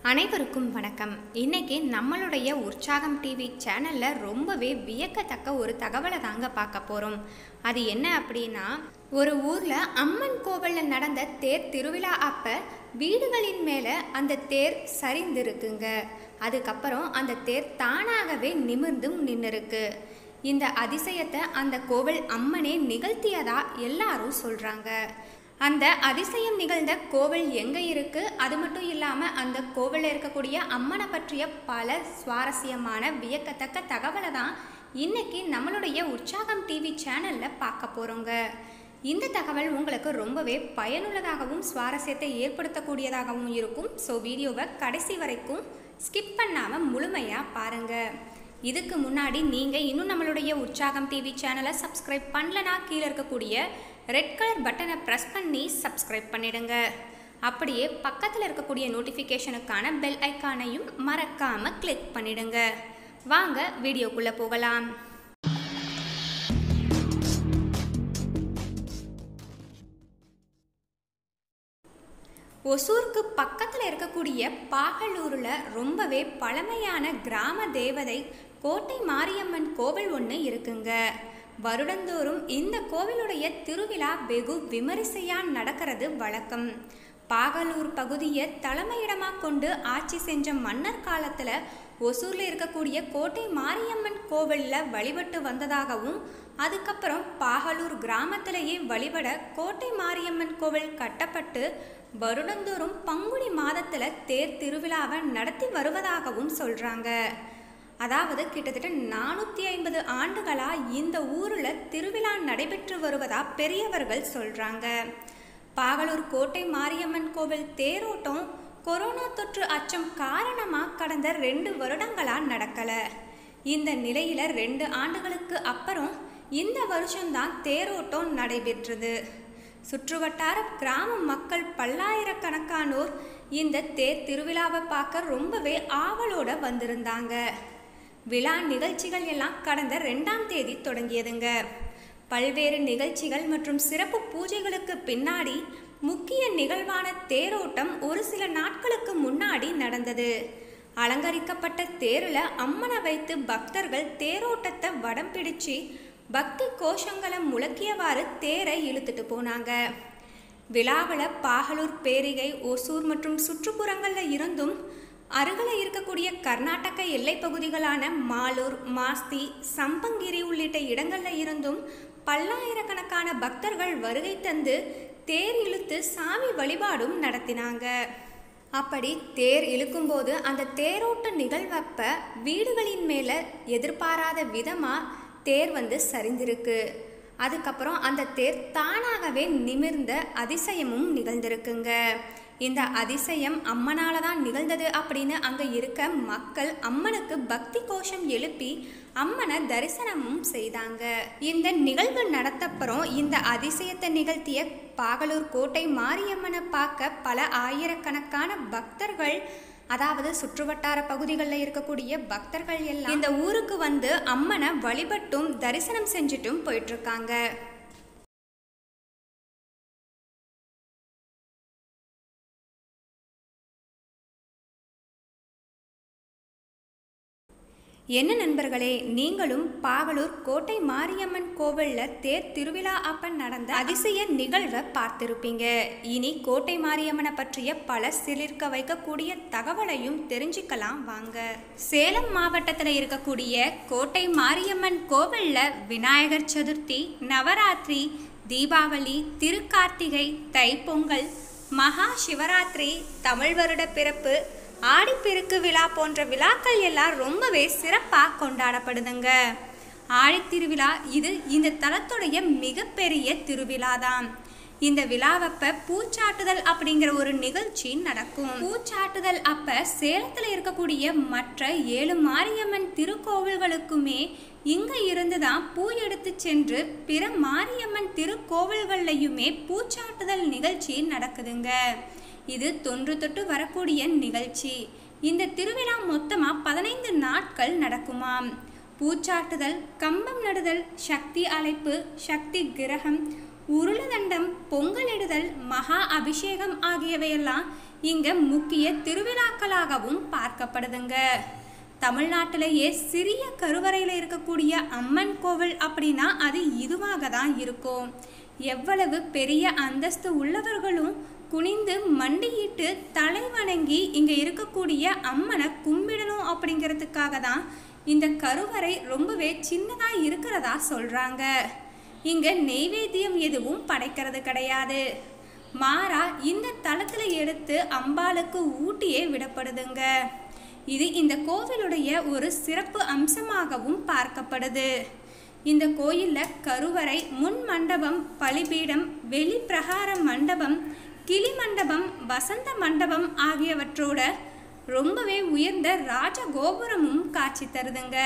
அனைவருக்கும் வணக்கம் இன்னைக்கு நம்மளுடைய உற்சாகம் டிவி சேனல்ல ரொம்பவே வியக்கத்தக்க ஒரு தகவலை தாங்க பார்க்க போறோம் அது என்ன அப்படின்னா ஒரு ஊர்ல அம்மன் கோவில்ல நடந்த தேர் திருவிழா அப்ப வீடுகளின் மேல அந்த தேர் சரிந்திருக்குங்க அதுக்கப்புறம் அந்த தேர் தானாகவே நிமிர்ந்தும் நின்னுருக்கு இந்த அதிசயத்தை அந்த கோவில் அம்மனே நிகழ்த்தியதா எல்லாரும் சொல்றாங்க அந்த அதிசயம் நிகழ்ந்த கோவில் எங்கே இருக்கு அது மட்டும் இல்லாமல் அந்த கோவிலில் இருக்கக்கூடிய அம்மனை பற்றிய பல சுவாரஸ்யமான வியக்கத்தக்க தகவலை தான் இன்னைக்கு நம்மளுடைய உற்சாகம் டிவி சேனலில் பார்க்க போகிறோங்க இந்த தகவல் உங்களுக்கு ரொம்பவே பயனுள்ளதாகவும் சுவாரஸ்யத்தை ஏற்படுத்தக்கூடியதாகவும் இருக்கும் ஸோ வீடியோவை கடைசி வரைக்கும் ஸ்கிப் பண்ணாமல் முழுமையாக பாருங்கள் இதுக்கு முன்னாடி நீங்கள் இன்னும் நம்மளுடைய உற்சாகம் டிவி சேனலை சப்ஸ்கிரைப் பண்ணலனா கீழே இருக்கக்கூடிய ரெட் கலர் பட்டனை ப்ரெஸ் பண்ணி சப்ஸ்கிரைப் பண்ணிடுங்க அப்படியே பக்கத்தில் இருக்கக்கூடிய நோட்டிஃபிகேஷனுக்கான பெல் ஐக்கானையும் மறக்காமல் கிளிக் பண்ணிடுங்க வாங்க வீடியோக்குள்ளே போகலாம் ஒசூருக்கு பக்கத்தில் இருக்கக்கூடிய பாகலூரில் ரொம்பவே பழமையான கிராம தேவதை கோட்டை மாரியம்மன் கோவில் ஒன்று இருக்குங்க வருடந்தோறும் இந்த கோவிலுடைய திருவிழா வெகு விமரிசையாக நடக்கிறது வழக்கம் பாகலூர் பகுதியை தலைமையிடமாக கொண்டு ஆட்சி செஞ்ச மன்னர் காலத்தில் ஒசூரில் இருக்கக்கூடிய கோட்டை மாரியம்மன் கோவிலில் வழிபட்டு வந்ததாகவும் அதுக்கப்புறம் பாகலூர் கிராமத்திலேயே வழிபட கோட்டை மாரியம்மன் கோவில் கட்டப்பட்டு வருடந்தோறும் பங்குனி மாதத்தில் தேர் திருவிழாவை நடத்தி வருவதாகவும் சொல்கிறாங்க அதாவது கிட்டத்தட்ட நானூற்றி ஐம்பது ஆண்டுகளாக இந்த ஊரில் திருவிழா நடைபெற்று வருவதா பெரியவர்கள் சொல்கிறாங்க பாகலூர் கோட்டை மாரியம்மன் கோவில் தேரோட்டம் கொரோனா தொற்று அச்சம் காரணமாக கடந்த ரெண்டு வருடங்களாக நடக்கலை இந்த நிலையில் ரெண்டு ஆண்டுகளுக்கு அப்புறம் இந்த வருஷம்தான் தேரோட்டம் நடைபெற்றது சுற்றுவட்டார கிராம மக்கள் பல்லாயிரக்கணக்கானோர் இந்த தேர் திருவிழாவை பார்க்க ரொம்பவே ஆவலோட வந்திருந்தாங்க விழா நிகழ்ச்சிகள் எல்லாம் கடந்த ரெண்டாம் தேதி தொடங்கியதுங்க பல்வேறு நிகழ்ச்சிகள் மற்றும் சிறப்பு பூஜைகளுக்கு பின்னாடி முக்கிய நிகழ்வான தேரோட்டம் ஒரு சில நாட்களுக்கு முன்னாடி நடந்தது அலங்கரிக்கப்பட்ட தேரில் அம்மனை வைத்து பக்தர்கள் தேரோட்டத்தை வடம் பிடிச்சு பக்தி கோஷங்களை முழக்கியவாறு தேரை இழுத்துட்டு போனாங்க விழாவில் பாகலூர் பேரிகை ஒசூர் மற்றும் சுற்றுப்புறங்களில் இருந்தும் அருகில் இருக்கக்கூடிய கர்நாடக எல்லை பகுதிகளான மாலூர் மாஸ்தி சம்பங்கிரி உள்ளிட்ட இடங்களில் இருந்தும் பல்லாயிரக்கணக்கான பக்தர்கள் வருகை தந்து தேர் இழுத்து சாமி வழிபாடும் நடத்தினாங்க அப்படி தேர் இழுக்கும்போது அந்த தேரோட்ட நிகழ்வப்ப வீடுகளின் மேலே எதிர்பாராத விதமாக தேர் வந்து சரிந்திருக்கு அதுக்கப்புறம் அந்த தேர் தானாகவே நிமிர்ந்த அதிசயமும் நிகழ்ந்திருக்குங்க இந்த அதிசயம் அம்மனால தான் நிகழ்ந்தது அப்படின்னு அங்கே இருக்க மக்கள் அம்மனுக்கு பக்தி கோஷம் எழுப்பி அம்மனை தரிசனமும் செய்தாங்க இந்த நிகழ்வு நடத்தப்புறம் இந்த அதிசயத்தை நிகழ்த்திய பாகலூர் கோட்டை மாரியம்மனை பார்க்க பல ஆயிரக்கணக்கான பக்தர்கள் அதாவது சுற்றுவட்டார பகுதிகளில் இருக்கக்கூடிய பக்தர்கள் எல்லாம் இந்த ஊருக்கு வந்து அம்மனை வழிபட்டும் தரிசனம் செஞ்சுட்டும் போயிட்டு இருக்காங்க என்ன நண்பர்களே நீங்களும் பாவலூர் கோட்டை மாரியம்மன் கோவிலில் தேர் திருவிழா அப்ப நடந்த அதிசய நிகழ்வை பார்த்திருப்பீங்க இனி கோட்டை மாரியம்மனை பற்றிய பல சிலிர்க்க வைக்கக்கூடிய தகவலையும் தெரிஞ்சுக்கலாம் வாங்க சேலம் மாவட்டத்தில் இருக்கக்கூடிய கோட்டை மாரியம்மன் கோவிலில் விநாயகர் சதுர்த்தி நவராத்திரி தீபாவளி திருக்கார்த்திகை தைப்பொங்கல் மகா சிவராத்திரி தமிழ் வருட பிறப்பு ஆடிப்பெருக்கு விழா போன்ற விழாக்கள் எல்லாம் ரொம்பவே சிறப்பாக கொண்டாடப்படுதுங்க ஆழித்திருவிழா இது இந்த தலத்துடைய மிகப்பெரிய திருவிழா தான் இந்த விழாவப்ப பூச்சாட்டுதல் அப்படிங்கிற ஒரு நிகழ்ச்சி நடக்கும் பூச்சாட்டுதல் அப்ப சேலத்தில் இருக்கக்கூடிய மற்ற ஏழு மாரியம்மன் திருக்கோவில்களுக்குமே இங்க இருந்து தான் பூ எடுத்து சென்று பிற மாரியம்மன் திருக்கோவில்கள்லையுமே பூச்சாட்டுதல் நிகழ்ச்சி நடக்குதுங்க இது தொன்று தொட்டு வரக்கூடிய நிகழ்ச்சி இந்த திருவிழா மொத்தமாக பதினைந்து நாட்கள் நடக்குமாம் பூச்சாட்டுதல் கம்பம் நடுதல் சக்தி அழைப்பு சக்தி கிரகம் உருளதண்டம் பொங்கலிடுதல் மகா அபிஷேகம் ஆகியவையெல்லாம் இங்க முக்கிய திருவிழாக்களாகவும் பார்க்கப்படுதுங்க தமிழ்நாட்டிலேயே சிறிய கருவறையில் இருக்கக்கூடிய அம்மன் கோவில் அப்படின்னா அது இதுவாக தான் இருக்கும் எவ்வளவு பெரிய அந்தஸ்து உள்ளவர்களும் குனிந்து மண்டியிட்டு தலை வணங்கி இங்கே இருக்கக்கூடிய அம்மனை கும்பிடணும் அப்படிங்கிறதுக்காக தான் இந்த கருவறை ரொம்பவே சின்னதாக இருக்கிறதா சொல்கிறாங்க இங்கே நெய்வேத்தியம் எதுவும் படைக்கிறது கிடையாது மாறா இந்த தளத்தில் எடுத்து அம்பாளுக்கு ஊட்டியே விடப்படுதுங்க இது இந்த கோவிலுடைய ஒரு சிறப்பு அம்சமாகவும் பார்க்கப்படுது இந்த கோயிலில் கருவறை முன் மண்டபம் பலிபீடம் வெளி பிரகார மண்டபம் கிளி மண்டபம் வசந்த மண்டபம் ஆகியவற்றோட ரொம்பவே உயர்ந்த ராஜ கோபுரமும் காட்சி தருதுங்க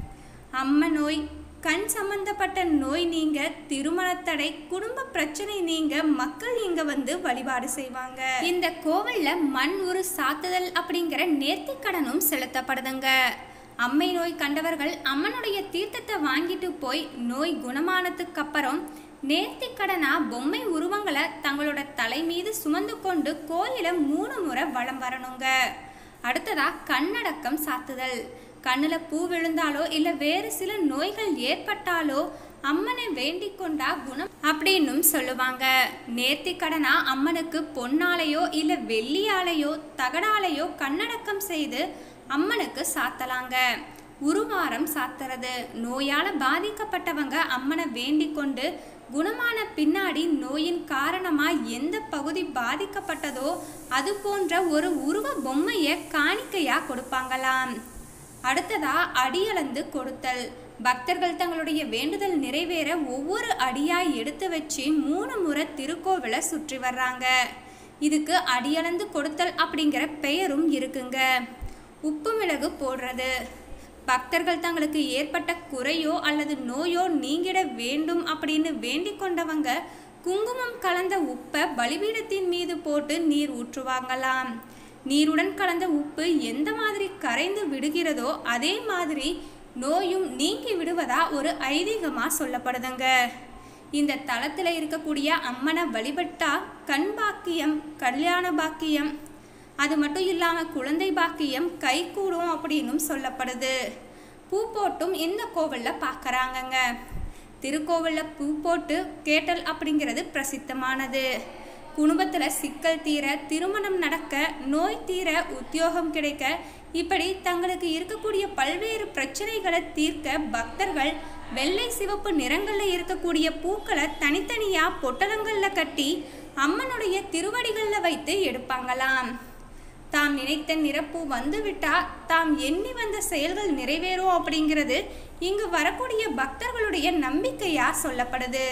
அம்ம நோய் கண் சம்பந்தப்பட்ட நோய் நீங்க திருமணத்தடை குடும்ப பிரச்சனை நீங்க மக்கள் இங்க வந்து வழிபாடு செய்வாங்க இந்த கோவில்ல மண் உரு சாத்துதல் அப்படிங்கிற நேர்த்திக்கடனும் செலுத்தப்படுதுங்க அம்மை நோய் கண்டவர்கள் அம்மனுடைய தீர்த்தத்தை வாங்கிட்டு போய் நோய் குணமானதுக்கு அப்புறம் நேர்த்திக்கடனா பொம்மை உருவங்களை தங்களோட தலை மீது சுமந்து கொண்டு கோயில மூணு முறை வலம் வரணுங்க அடுத்ததா கண்ணடக்கம் சாத்துதல் கண்ணில் பூ விழுந்தாலோ இல்லை வேறு சில நோய்கள் ஏற்பட்டாலோ அம்மனை வேண்டிக் கொண்டா குணம் அப்படின்னும் சொல்லுவாங்க நேர்த்தி கடனா அம்மனுக்கு பொன்னாலையோ இல்லை வெள்ளியாலையோ தகடாலையோ கண்ணடக்கம் செய்து அம்மனுக்கு சாத்தலாங்க உருவாரம் சாத்துறது நோயால பாதிக்கப்பட்டவங்க அம்மனை வேண்டிக் கொண்டு குணமான பின்னாடி நோயின் காரணமா எந்த பகுதி பாதிக்கப்பட்டதோ அது போன்ற ஒரு உருவ பொம்மையை காணிக்கையா கொடுப்பாங்களாம் அடுத்ததா அடியளந்து கொடுத்தல் பக்தர்கள் தங்களுடைய வேண்டுதல் நிறைவேற ஒவ்வொரு அடியாய் எடுத்து வச்சு மூணு முறை திருக்கோவிலை சுற்றி வர்றாங்க இதுக்கு அடியளந்து கொடுத்தல் அப்படிங்கிற பெயரும் இருக்குங்க உப்பு மிளகு போடுறது பக்தர்கள் தங்களுக்கு ஏற்பட்ட குறையோ அல்லது நோயோ நீங்கிட வேண்டும் அப்படின்னு வேண்டிக் கொண்டவங்க குங்குமம் கலந்த உப்பை பலிபீடத்தின் மீது போட்டு நீர் ஊற்றுவாங்களாம் நீருடன் கலந்த உப்பு எந்த மாதிரி கரைந்து விடுகிறதோ அதே மாதிரி நோயும் நீங்கி விடுவதா ஒரு ஐதீகமா சொல்லப்படுதுங்க இந்த தளத்தில் இருக்கக்கூடிய அம்மனை வழிபட்டா கண் பாக்கியம் கல்யாண பாக்கியம் அது மட்டும் இல்லாமல் குழந்தை பாக்கியம் கைகூடும் அப்படின்னும் சொல்லப்படுது பூ போட்டும் இந்த கோவிலில் பார்க்குறாங்கங்க திருக்கோவிலில் பூ போட்டு கேட்டல் அப்படிங்கிறது பிரசித்தமானது குடும்பத்தில் சிக்கல் தீர திருமணம் நடக்க நோய் தீர உத்தியோகம் கிடைக்க இப்படி தங்களுக்கு இருக்கக்கூடிய பல்வேறு பிரச்சனைகளை தீர்க்க பக்தர்கள் வெள்ளை சிவப்பு நிறங்களில் இருக்கக்கூடிய பூக்களை தனித்தனியாக பொட்டலங்களில் கட்டி அம்மனுடைய திருவடிகளில் வைத்து எடுப்பாங்களாம் தாம் நினைத்த நிரப்பு வந்துவிட்டா தாம் எண்ணி வந்த செயல்கள் நிறைவேறும் அப்படிங்கிறது இங்கு வரக்கூடிய பக்தர்களுடைய நம்பிக்கையா சொல்லப்படுது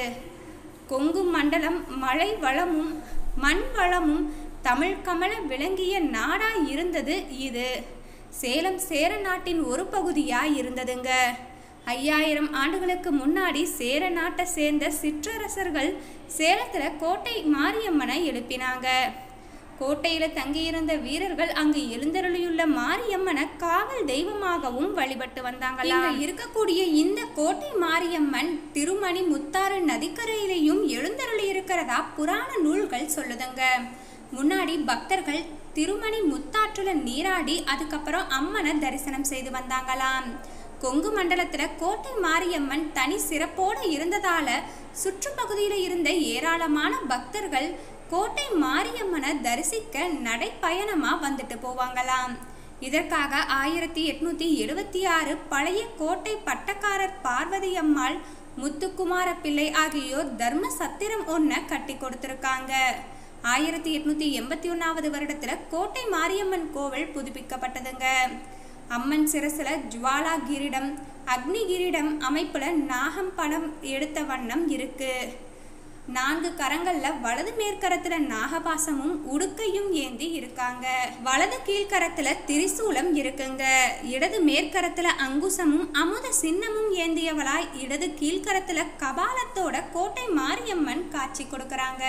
கொங்கு மண்டலம் மழை வளமும் மண் வளமும் தமிழ் கமல விளங்கிய நாடா இருந்தது இது சேலம் சேர நாட்டின் ஒரு பகுதியா இருந்ததுங்க ஐயாயிரம் ஆண்டுகளுக்கு முன்னாடி சேர நாட்டை சேர்ந்த சிற்றரசர்கள் சேலத்துல கோட்டை மாரியம்மனை எழுப்பினாங்க கோட்டையில தங்கியிருந்த வீரர்கள் அங்கு எழுந்தருளியுள்ள மாரியம்மனை காவல் தெய்வமாகவும் வழிபட்டு வந்தாங்களா இங்க இருக்கக்கூடிய இந்த கோட்டை மாரியம்மன் திருமணி முத்தாறு நதிக்கரையிலையும் எழுந்தருளி இருக்கிறதா புராண நூல்கள் சொல்லுதுங்க முன்னாடி பக்தர்கள் திருமணி முத்தாற்றுல நீராடி அதுக்கப்புறம் அம்மனை தரிசனம் செய்து வந்தாங்களாம் கொங்கு மண்டலத்துல கோட்டை மாரியம்மன் தனி சிறப்போடு இருந்ததால சுற்றுப்பகுதியில இருந்த ஏராளமான பக்தர்கள் கோட்டை மாரியம்மனை தரிசிக்க நடைப்பயணமா வந்துட்டு போவாங்களாம் இதற்காக ஆயிரத்தி எட்நூத்தி எழுவத்தி ஆறு பழைய கோட்டை பட்டக்காரர் பார்வதி அம்மாள் முத்துக்குமார பிள்ளை ஆகியோர் தர்ம சத்திரம் ஒன்றை கட்டி கொடுத்திருக்காங்க ஆயிரத்தி எட்நூத்தி எண்பத்தி ஒன்னாவது வருடத்துல கோட்டை மாரியம்மன் கோவில் புதுப்பிக்கப்பட்டதுங்க அம்மன் சிரசுல ஜுவாலா கிரீடம் அக்னி கிரீடம் அமைப்புல நாகம் படம் எடுத்த வண்ணம் இருக்கு நான்கு கரங்கள்ல வலது மேற்கரத்துல நாகபாசமும் உடுக்கையும் ஏந்தி இருக்காங்க வலது கீழ்கரத்துல திரிசூலம் இருக்குங்க இடது மேற்கரத்துல அங்குசமும் அமுத சின்னமும் ஏந்தியவளாய் இடது கீழ்கரத்துல கபாலத்தோட கோட்டை மாரியம்மன் காட்சி கொடுக்கறாங்க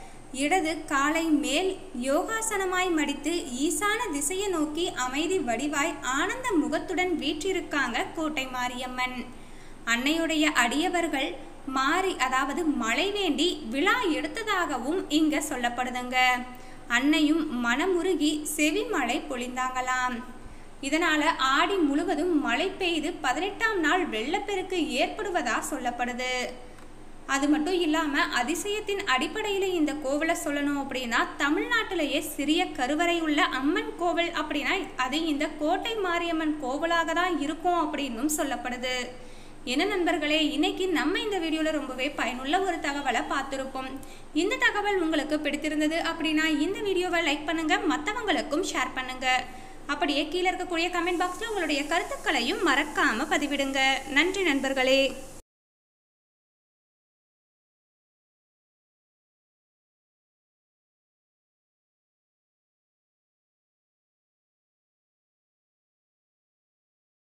இடது காலை மேல் யோகாசனமாய் மடித்து ஈசான திசையை நோக்கி அமைதி வடிவாய் ஆனந்த முகத்துடன் வீற்றிருக்காங்க கோட்டை மாரியம்மன் அன்னையுடைய அடியவர்கள் மாறி அதாவது மழை வேண்டி விழா எடுத்ததாகவும் இங்க சொல்லப்படுதுங்க அன்னையும் மனமுருகி செவி மழை பொழிந்தாங்களாம் இதனால ஆடி முழுவதும் மழை பெய்து பதினெட்டாம் நாள் வெள்ளப்பெருக்கு ஏற்படுவதா சொல்லப்படுது அது மட்டும் இல்லாமல் அதிசயத்தின் அடிப்படையில் இந்த கோவிலை சொல்லணும் அப்படின்னா தமிழ்நாட்டிலேயே சிறிய கருவறை உள்ள அம்மன் கோவில் அப்படின்னா அது இந்த கோட்டை மாரியம்மன் கோவிலாக தான் இருக்கும் அப்படின்னும் சொல்லப்படுது என்ன நண்பர்களே இன்னைக்கு நம்ம இந்த வீடியோவில் ரொம்பவே பயனுள்ள ஒரு தகவலை பார்த்துருப்போம் இந்த தகவல் உங்களுக்கு பிடித்திருந்தது அப்படின்னா இந்த வீடியோவை லைக் பண்ணுங்க மற்றவங்களுக்கும் ஷேர் பண்ணுங்க அப்படியே கீழே இருக்கக்கூடிய கமெண்ட் பாக்ஸில் உங்களுடைய கருத்துக்களையும் மறக்காம பதிவிடுங்க நன்றி நண்பர்களே